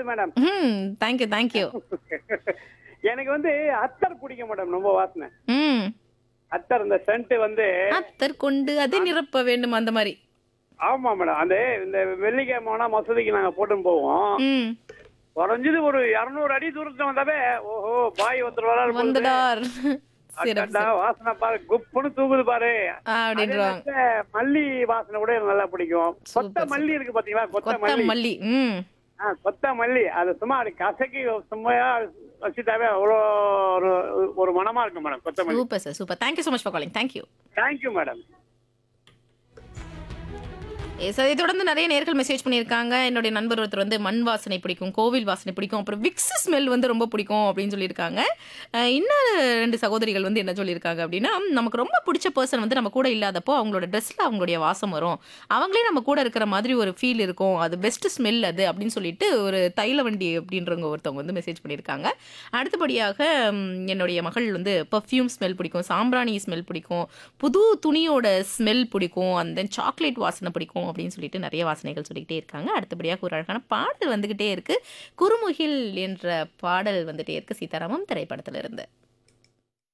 Madam ம் thank you thank you எனக்கு வந்து அத்தர் பிடிக்கும் மேடம் ரொம்ப வாசனை ம் அத்தர் இந்த சென்ட் வந்து அத்தர் கொண்டு அதை நிரப்ப வேண்டும் அந்த மாதிரி ஆமா மேடம் அந்த இந்த வெள்ளிக்கிழமை மசூதிக்கு நாங்க போட்டுன்னு போவோம் ம் குறைஞ்சது ஒரு இருநூறு அடி தூரத்துல வந்தாவே ஓஹோ பாய் ஒருத்தர் வராரு போல இருக்கு. வந்துடார் சிறப்பு அக்கா, வாசனை பாரு குப்புன்னு தூக்குது பாரு அப்படின்றாங்க அதே நேரத்துல மல்லி வாசனை கூட எனக்கு நல்லா பிடிக்கும் கொத்த சூப்பர், மல்லி இருக்கு பாத்தீங்களா கொத்த கொத்த மல்லி மல்லி ம் ஆ, கொத்த மல்லி அது சும்மா அது கசக்கி சும்மையா வச்சுட்டாவே அவ்வளோ ஒரு ஒரு மனமா இருக்கும் மேடம் கொத்தமல்லி super sir super thank you so much for calling thank you thank you madam yes அதை தொடர்ந்து நிறைய நேர்கள் மெசேஜ் பண்ணியிருக்காங்க என்னுடைய நண்பர் ஒருத்தர் வந்து மண் வாசனை பிடிக்கும் கோவில் வாசனை பிடிக்கும் அப்புறம் விக்ஸ் ஸ்மெல் வந்து ரொம்ப பிடிக்கும் அப்படின்னு சொல்லியிருக்காங்க அஹ் இன்னொரு ரெண்டு சகோதரிகள் வந்து என்ன சொல்லியிருக்காங்க அப்படின்னா நமக்கு ரொம்ப பிடிச்ச பர்சன் வந்து நம்ம கூட இல்லாதப்போ அவங்களோட ட்ரெஸ்ஸில் அவங்களுடைய வாசம் வரும் அவங்களே நம்ம கூட இருக்கிற மாதிரி ஒரு ஃபீல் இருக்கும் அது பெஸ்ட் ஸ்மெல் அது அப்படின்னு சொல்லிட்டு ஒரு தைல வண்டி அப்படின்றவங்க ஒருத்தவங்க வந்து மெசேஜ் பண்ணியிருக்காங்க அடுத்தபடியாக ம், என்னுடைய மகள் வந்து பர்ஃப்யூம் ஸ்மெல் பிடிக்கும் சாம்பிராணி ஸ்மெல் பிடிக்கும் புது துணியோட ஸ்மெல் பிடிக்கும் அந்த சாக்லேட் வாசனை பிடிக்கும் அப்படின்னு சொல்லிட்டு நிறைய வாசனைகள் சொல்லிக்கிட்டே இருக்காங்க அடுத்தபடியாக ஒரு அழகான பாடல் வந்துகிட்டே இருக்கு குறுமுகில் என்ற பாடல் வந்துட்டே இருக்கு சீதாராமம் திரைப்படத்துல இருந்து